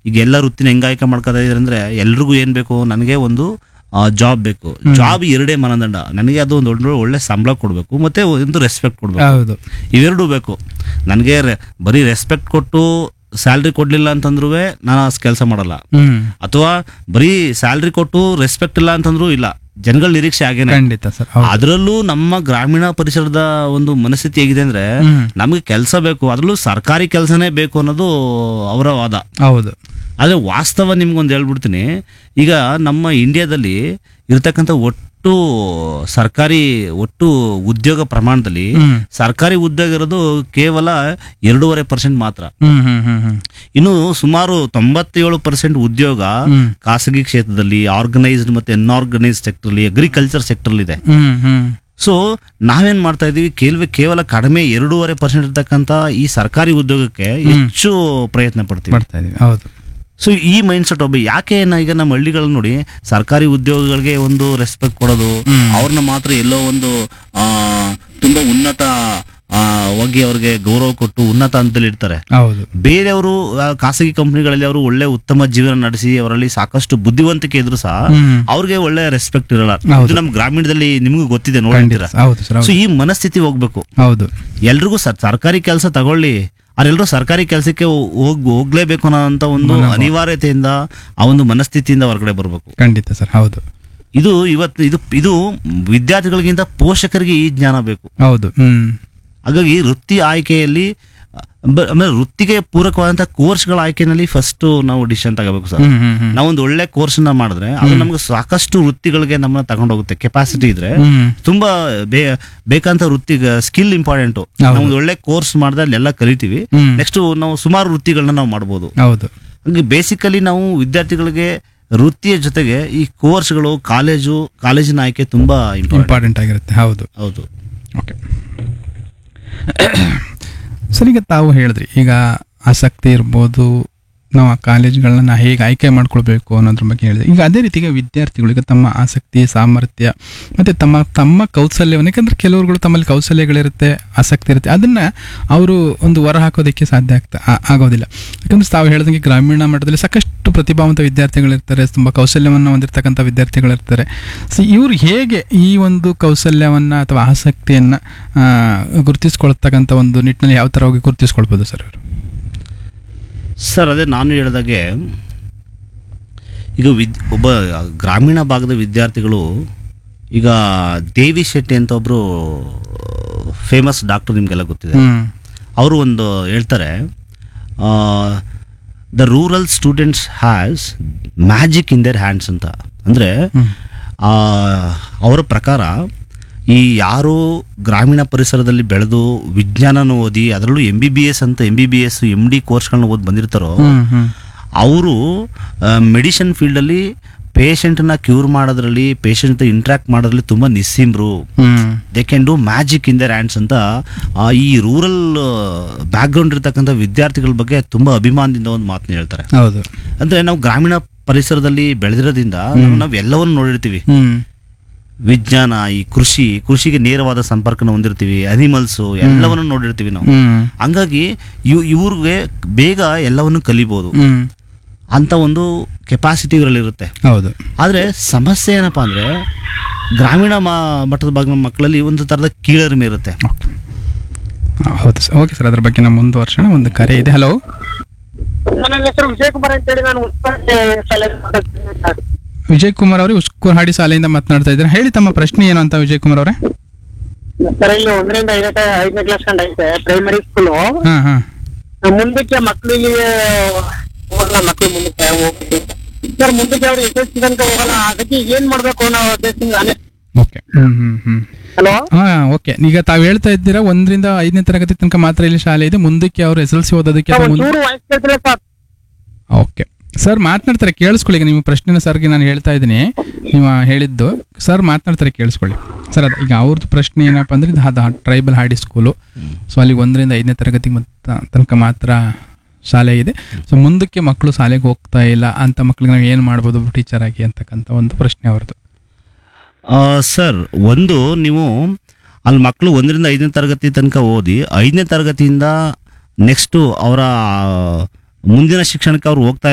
ಈಗ ಎಲ್ಲ ವೃತ್ತಿನ ಹೆಂಗ್ ಆಯ್ಕೆ ಮಾಡ್ಕೊತಾ ಇದಾರೆ ಅಂದ್ರೆ ಎಲ್ರಿಗೂ ಏನ್ ಬೇಕು ನನಗೆ ಒಂದು ಜಾಬ್ ಬೇಕು ಜಾಬ್ ಎರಡೇ ಮಾನದಂಡ ನನಗೆ ಅದು ಒಂದು ಒಳ್ಳೆ ಒಳ್ಳೆ ಸಂಬಳ ಕೊಡಬೇಕು ಮತ್ತೆ ಒಂದು ರೆಸ್ಪೆಕ್ಟ್ ಕೊಡಬೇಕು ಹೌದು ಇವೆರಡೂ ಬೇಕು ನನಗೆ ಬರೀ ರೆಸ್ಪೆಕ್ಟ್ ಕೊಟ್ಟು ಸ್ಯಾಲ್ರಿ ಕೊಡ್ಲಿಲ್ಲ ಅಂತಂದ್ರೂ ನಾನು ಕೆಲಸ ಮಾಡಲ್ಲ ಹ್ಮ್ ಅಥವಾ ಬರೀ ಸ್ಯಾಲ್ರಿ ಕೊಟ್ಟು ರೆಸ್ಪೆಕ್ಟ್ ಇಲ್ಲ ಅಂತಂದ್ರೂ ಇಲ್ಲ ಜನಗಳ ನಿರೀಕ್ಷೆ ಆಗೇನೆ ಖಂಡಿತ ಸರ್ ಹೌದು ಅದರಲ್ಲೂ ನಮ್ಮ ಗ್ರಾಮೀಣ ಪರಿಸರದ ಒಂದು ಮನಸ್ಥಿತಿ ಹೇಗಿದೆ ಅಂದ್ರೆ ಹ್ಮ್. ನಮಗೆ ಕೆಲಸ ಬೇಕು ಅದರಲ್ಲೂ ಸರ್ಕಾರಿ ಕೆಲಸನೇ ಬೇಕು ಅನ್ನೋದು ಅವರ ವಾದ ಹೌದು ಆದ್ರೆ ವಾಸ್ತವ ನಿಮ್ಗೊಂದು ಹೇಳ್ಬಿಡ್ತೀನಿ ಈಗ ನಮ್ಮ ಇಂಡಿಯಾದಲ್ಲಿ ಇರ್ತಕ್ಕಂಥ ಒಟ್ಟು ಸರ್ಕಾರಿ ಒಟ್ಟು ಉದ್ಯೋಗ ಪ್ರಮಾಣದಲ್ಲಿ ಹ್ಮ್ ಸರ್ಕಾರಿ ಉದ್ಯೋಗ ಇರೋದು ಕೇವಲ ಎರಡೂವರೆ ಪರ್ಸೆಂಟ್ ಮಾತ್ರ ಹ್ಮ್ ಹ್ಮ್ ಹ್ಮ್ ಹ್ಮ್ ಇನ್ನು ಸುಮಾರು ತೊಂಬತ್ತೇಳು ಪರ್ಸೆಂಟ್ ಉದ್ಯೋಗ ಹ್ಮ್. ಖಾಸಗಿ ಕ್ಷೇತ್ರದಲ್ಲಿ ಆರ್ಗನೈಸ್ಡ್ ಮತ್ತೆ ಅನ್ಆರ್ಗನೈಸ್ಡ್ ಸೆಕ್ಟರ್ ಅಗ್ರಿಕಲ್ಚರ್ ಸೆಕ್ಟರ್ ಇದೆ ಹ್ಮ್ ಹ್ಮ್ ಸೊ ನಾವೇನ್ ಮಾಡ್ತಾ ಇದೀವಿ ಕೇವಲ ಕೇವಲ ಕಡಿಮೆ ಎರಡೂವರೆ ಪರ್ಸೆಂಟ್ ಇರ್ತಕ್ಕಂಥ ಈ ಸರ್ಕಾರಿ ಉದ್ಯೋಗಕ್ಕೆ ಹೆಚ್ಚು ಪ್ರಯತ್ನ ಪಡ್ತೀವಿ ಮಾಡ್ತಾ ಇದೀವಿ ಹೌದು ಸೊ ಈ ಮೈಂಡ್ ಸೆಟ್ ಒಬ್ಬ ಯಾಕೆ ನಾ ಈಗ ನಮ್ಮ ಹಳ್ಳಿಗಳಲ್ಲಿ ನೋಡಿ ಸರ್ಕಾರಿ ಉದ್ಯೋಗಗಳಿಗೆ ಒಂದು ರೆಸ್ಪೆಕ್ಟ್ ಕೊಡೋದು ಅವ್ರನ್ನ ಮಾತ್ರ ಎಲ್ಲೋ ಒಂದು ಆ, ತುಂಬಾ ಉನ್ನತ ಆ, ವಾಗಿ ಅವ್ರಿಗೆ ಗೌರವ ಕೊಟ್ಟು ಉನ್ನತ ಹಂತದಲ್ಲಿ ಇಡ್ತಾರೆ ಹೌದು ಬೇರೆಯವರು ಆ, ಖಾಸಗಿ ಕಂಪನಿಗಳಲ್ಲಿ ಅವರು ಒಳ್ಳೆ ಉತ್ತಮ ಜೀವನ ನಡೆಸಿ ಅವರಲ್ಲಿ ಸಾಕಷ್ಟು ಬುದ್ಧಿವಂತಿಕೆ ಇದ್ರು ಸಹ ಹ್ಮ್ ಅವ್ರಿಗೆ ಒಳ್ಳೆ ರೆಸ್ಪೆಕ್ಟ್ ಇರಲ್ಲ ಹೌದು. ಇದು ನಮ್ಮ ಗ್ರಾಮೀಣದಲ್ಲಿ ನಿಮಗೂ ಗೊತ್ತಿದೆ ಖಂಡಿತ ನೋಡಿದ್ದೀರಾ ಹೌದು ಸರ್ ಸೊ ಹೌದು ಈ ಮನಸ್ಥಿತಿ ಹೋಗ್ಬೇಕು ಹೌದು ಎಲ್ರಿಗೂ ಸರ್ ಸರ್ಕಾರಿ ಕೆಲಸ ತಗೊಳ್ಳಿ ಅವರೆಲ್ಲರೂ ಸರ್ಕಾರಿ ಕೆಲಸಕ್ಕೆ ಹೋಗ್ ಹೋಗ್ಲೇಬೇಕು ಅನ್ನೋಂಥ ಒಂದು ಅನಿವಾರ್ಯತೆಯಿಂದ ಆ ಒಂದು ಮನಸ್ಥಿತಿಯಿಂದ ಹೊರಗಡೆ ಬರಬೇಕು ಖಂಡಿತ ಸರ್ ಹೌದು ಇದು ಇವತ್ತು ಇದು ಇದು ವಿದ್ಯಾರ್ಥಿಗಳಿಗಿಂತ ಪೋಷಕರಿಗೆ ಈ ಜ್ಞಾನ ಬೇಕು ಹೌದು ಹ್ಮ್ ಹಾಗಾಗಿ ವೃತ್ತಿ ಆಯ್ಕೆಯಲ್ಲಿ ಬ- ಆಮೇಲೆ ವೃತ್ತಿಗೆ ಪೂರಕವಾದಂಥ ಕೋರ್ಸ್ಗಳ ಆಯ್ಕೆನಲ್ಲಿ ಫಸ್ಟ್ ನಾವು ಡಿಸಿಷನ್ ತಗೋಬೇಕು ಸರ್ ಹ್ಮ್ ಹ್ಮ್ ಹ್ಮ್ ನಾವೊಂದು ಒಳ್ಳೆ ಕೋರ್ಸ್ ಮಾಡಿದ್ರೆ ಅದು ನಮ್ಗೆ ಸಾಕಷ್ಟು ವೃತ್ತಿಗಳಿಗೆ ನಮ್ಮನ್ನ ತಗೊಂಡೋಗುತ್ತೆ ಕೆಪಾಸಿಟಿ ಇದ್ರೆ ಹ್ಮ್ ತುಂಬಾ ಬೇ ಬೇಕಂತ ವೃತ್ತಿ ಸ್ಕಿಲ್ ಇಂಪಾರ್ಟೆಂಟ್ ಹೌದು. ನಾವು ಒಂದು ಒಳ್ಳೆ ಕೋರ್ಸ್ ಮಾಡಿದ್ರೆ ಅಲ್ಲೆಲ್ಲ ಕಲಿತೀವಿ ಹ್ಮ್ ನೆಕ್ಸ್ಟ್ ನಾವು ಸುಮಾರು ವೃತ್ತಿಗಳನ್ನ ನಾವು ಮಾಡ್ಬೋದು ಹೌದು ಹಂಗೆ ಬೇಸಿಕಲಿ ನಾವು ವಿದ್ಯಾರ್ಥಿಗಳಿಗೆ ವೃತ್ತಿಯ ಜೊತೆಗೆ ಈ ಕೋರ್ಸ್ಗಳು ಕಾಲೇಜು ಕಾಲೇಜಿನ ಆಯ್ಕೆ ತುಂಬಾ ಇಂಪಾರ್ಟೆಂಟ್ ಇಂಪಾರ್ಟೆಂಟ್ ಆಗಿರುತ್ತೆ ಹೌದು ಹೌದು ಓಕೆ ಸರ್ ಈಗ ತಾವು ಹೇಳಿದ್ರಿ ಈಗ ಆಸಕ್ತಿ ಇರ್ಬೋದು ನಾವು ಆ ಕಾಲೇಜ್ಗಳನ್ನ ಹೇಗೆ ಆಯ್ಕೆ ಮಾಡ್ಕೊಳ್ಬೇಕು ಅನ್ನೋದ್ರ ಬಗ್ಗೆ ಹೇಳಿದೆ ಈಗ ಅದೇ ರೀತಿಗೆ ವಿದ್ಯಾರ್ಥಿಗಳಿಗೆ ತಮ್ಮ ಆಸಕ್ತಿ ಸಾಮರ್ಥ್ಯ ಮತ್ತು ತಮ್ಮ ತಮ್ಮ ಕೌಶಲ್ಯವನ್ನು ಯಾಕಂದ್ರೆ ಕೆಲವ್ರುಗಳು ತಮ್ಮಲ್ಲಿ ಕೌಶಲ್ಯಗಳಿರುತ್ತೆ ಆಸಕ್ತಿ ಇರುತ್ತೆ ಅದನ್ನ ಅವರು ಒಂದು ಹೊರ ಹಾಕೋದಕ್ಕೆ ಸಾಧ್ಯ ಆಗ್ತಾ ಆ- ಆಗೋದಿಲ್ಲ ಯಾಕಂದ್ರೆ ತಾವು ಹೇಳ್ದಂಗೆ ಗ್ರಾಮೀಣ ಮಟ್ಟದಲ್ಲಿ ಸಾಕಷ್ಟು ಪ್ರತಿಭಾವಂತ ವಿದ್ಯಾರ್ಥಿಗಳಿರ್ತಾರೆ ತುಂಬ ಕೌಶಲ್ಯವನ್ನು ಹೊಂದಿರತಕ್ಕಂಥ ವಿದ್ಯಾರ್ಥಿಗಳಿರ್ತಾರೆ ಸೊ ಇವರು ಹೇಗೆ ಈ ಒಂದು ಕೌಶಲ್ಯವನ್ನು ಅಥವಾ ಆಸಕ್ತಿಯನ್ನು ಗುರುತಿಸ್ಕೊಳ್ತಕ್ಕಂಥ ಒಂದು ನಿಟ್ಟಿನಲ್ಲಿ ಯಾವ ಥರ ಹೋಗಿ ಗುರುತಿಸ್ಕೊಳ್ಬೋದು ಸರ್ ಇವರು ಸರ್ ಅದೇ ನಾನು ಹೇಳಿದಾಗೆ ಈಗ ವಿದ್ ಒಬ್ಬ ಗ್ರಾಮೀಣ ಭಾಗದ ವಿದ್ಯಾರ್ಥಿಗಳು ಈಗ ದೇವಿ ಶೆಟ್ಟಿ ಅಂತ ಒಬ್ರು ಫೇಮಸ್ ಡಾಕ್ಟರ್ ನಿಮಗೆಲ್ಲ ಗೊತ್ತಿದೆ ಹ್ಮ್ ಅವರು ಒಂದು ಹೇಳ್ತಾರೆ the rural students has magic in their hands ಅಂತ ಅಂದರೆ ಹ್ಮ್. ಅವರ ಪ್ರಕಾರ ಈ ಯಾರು ಗ್ರಾಮೀಣ ಪರಿಸರದಲ್ಲಿ ಬೆಳೆದು ವಿಜ್ಞಾನನ ಓದಿ ಅದರಲ್ಲೂ ಎಂ ಬಿ ಬಿ ಎಸ್ ಅಂತ M B B S M D ಕೋರ್ಸ್ಗಳನ್ನ ಓದಿ ಬಂದಿರ್ತಾರೋ ಹ್ಮ್ ಹ್ಮ್ ಅವರು ಮೆಡಿಸಿನ್ ಫೀಲ್ಡಲ್ಲಿ ಪೇಷಂಟ್ನ ಕ್ಯೂರ್ ಮಾಡೋದ್ರಲ್ಲಿ ಪೇಷಂಟ್ ಇಂಟ್ರಾಕ್ಟ್ ಮಾಡೋದ್ರಲ್ಲಿ ತುಂಬ ನಿಸ್ಸಿಮ್ರು ಹ್ಮ್ they can do magic in their hands ಅಂತ ಆ, ಈ ರೂರಲ್ ಬ್ಯಾಕ್ಗ್ರೌಂಡ್ ಇರ್ತಕ್ಕಂಥ ವಿದ್ಯಾರ್ಥಿಗಳ ಬಗ್ಗೆ ತುಂಬ ಅಭಿಮಾನದಿಂದ ಒಂದು ಮಾತನ್ನ ಹೇಳ್ತಾರೆ ಹೌದು ಅಂದ್ರೆ ನಾವು ಗ್ರಾಮೀಣ ಪರಿಸರದಲ್ಲಿ ಬೆಳೆದಿರೋದ್ರಿಂದ ನಾವು ಎಲ್ಲವನ್ನು ನೋಡಿರ್ತೀವಿ ಹ್ಮ್ ವಿಜ್ಞಾನ ಈ ಕೃಷಿ ಕೃಷಿಗೆ ನೇರವಾದ ಸಂಪರ್ಕನ ಹೊಂದಿರ್ತೀವಿ ಅನಿಮಲ್ಸ್ ಎಲ್ಲವನ್ನು ನೋಡಿರ್ತೀವಿ ನಾವು ಹ್ಮ್ ಹಂಗಾಗಿ ಇವ್ ಇವ್ರಿಗೆ ಬೇಗ ಎಲ್ಲವನ್ನು ಕಲಿಬೋದು ಹ್ಮ್ ಅಂತ ಒಂದು ಕೆಪಾಸಿಟಿ ಇವರಲ್ಲಿರುತ್ತೆ ಹೌದು ಆದರೆ ಸಮಸ್ಯೆ ಏನಪ್ಪಾ ಅಂದ್ರೆ ಗ್ರಾಮೀಣ ಮಾ ಮಟ್ಟದ ಭಾಗದ ಮಕ್ಕಳಲ್ಲಿ ಒಂದು ಥರದ ಕೀಳರಿಮೆ ಇರುತ್ತೆ ಓಕೆ ಹೌದು ಸರ್ ಓಕೆ ಸರ್ ಅದ್ರ ಬಗ್ಗೆ ನಾವು ಮುಂದುವರ್ಸೋಣ ಒಂದು ಕರೆ ಇದೆ ಹಲೋ ನನ್ನ ಹೆಸರು ವಿಜಯಕುಮಾರ್ ಅಂತ ಹೇಳಿ ನಾನು ಉತ್ಪನ್ನ ಸಲಹೆ ಮಾಡ್ತೀನಿ ಸರ್. ವಿಜಯ್ ಕುಮಾರ್ ಅವರು ಉಸ್ಕೂರ್ ಹಾಡಿ ಶಾಲೆಯಿಂದ ಮಾತನಾಡ್ತಾ ಇದ್ದಾರೆ ಹೇಳಿ ತಮ್ಮ ಪ್ರಶ್ನೆ ಏನು ಅಂತ ವಿಜಯ್ ಕುಮಾರ್ ಅವರೇ ಸರ್ ಇಲ್ಲಿ ಒಂದರಿಂದ ಐದನೇ ಐದನೇ ಕ್ಲಾಸ್ ಕಂಡ ಐತೆ ಪ್ರೈಮರಿ ಸ್ಕೂಲು ಹಾ ಹಾ ಮುಂದಕ್ಕೆ ಮಕ್ಕಳಿಗೆ ಹೋಗಲ್ಲ ಮಕ್ಕಳು ಮುಂದಕ್ಕೆ ಹೋಗ್ಬೇಕು ಸರ್ ಮುಂದಕ್ಕೆ ಅವ್ರು ಎಸ್ ಎಸ್ ಸಿ ತನಕ ಹೋಗಲ್ಲ ಅದಕ್ಕೆ ಏನ್ ಮಾಡ್ಬೇಕು ನಾವು ಉದ್ದೇಶದಿಂದ ಓಕೆ ಹ್ಮ್ ಹ್ಮ್ ಹ್ಮ್ ಹಲೋ ಹಾ ಓಕೆ ಈಗ ತಾವು ಹೇಳ್ತಾ ಇದ್ದೀರಾ ಒಂದರಿಂದ ಐದನೇ ತರಗತಿ ತನಕ ಮಾತ್ರ ಇಲ್ಲಿ ಶಾಲೆ ಇದೆ ಮುಂದಕ್ಕೆ ಅವರು ಎಸ್ ಎಲ್ ಸಿ ಓದೋದಕ್ಕೆ ಅಥವಾ ಮುಂದೆ ಒಂಚೂರು ವಾಯ್ಸ್ ಕೇಳ್ತಿಲ್ಲ ಸರ್ ಓಕೆ ಸರ್ ಮಾತನಾಡ್ತಾರೆ ಕೇಳಿಸ್ಕೊಳ್ಳಿ ಈಗ ನಿಮ್ಮ ಪ್ರಶ್ನೆನ ಸರ್ಗೆ ನಾನು ಹೇಳ್ತಾ ಇದ್ದೀನಿ ನೀವು ಹೇಳಿದ್ದು ಸರ್ ಮಾತನಾಡ್ತಾರೆ ಕೇಳಿಸ್ಕೊಳ್ಳಿ ಸರ್ ಅದು ಈಗ ಅವ್ರದ್ದು ಪ್ರಶ್ನೆ ಏನಪ್ಪ ಅಂದ್ರೆ ಇದು ಅದು ಟ್ರೈಬಲ್ ಹಾಡಿ ಸ್ಕೂಲು ಸೊ ಅಲ್ಲಿ ಒಂದರಿಂದ ಐದನೇ ತರಗತಿಗೆ ಮತ್ತ ತನಕ ಮಾತ್ರ ಶಾಲೆ ಇದೆ ಸೊ ಮುಂದಕ್ಕೆ ಮಕ್ಕಳು ಶಾಲೆಗೆ ಹೋಗ್ತಾ ಇಲ್ಲ ಅಂತ ಮಕ್ಳಿಗೆ ನಾವು ಏನು ಮಾಡ್ಬೋದು ಟೀಚರ್ ಆಗಿ ಅಂತಕ್ಕಂಥ ಒಂದು ಪ್ರಶ್ನೆ ಅವ್ರದ್ದು ಆ, ಸರ್ ಒಂದು ನೀವು ಅಲ್ಲಿ ಮಕ್ಕಳು ಒಂದರಿಂದ ಐದನೇ ತರಗತಿ ತನಕ ಓದಿ ಐದನೇ ತರಗತಿಯಿಂದ ನೆಕ್ಸ್ಟು ಅವರ ಮುಂದಿನ ಶಿಕ್ಷಣಕ್ಕೆ ಅವ್ರು ಹೋಗ್ತಾ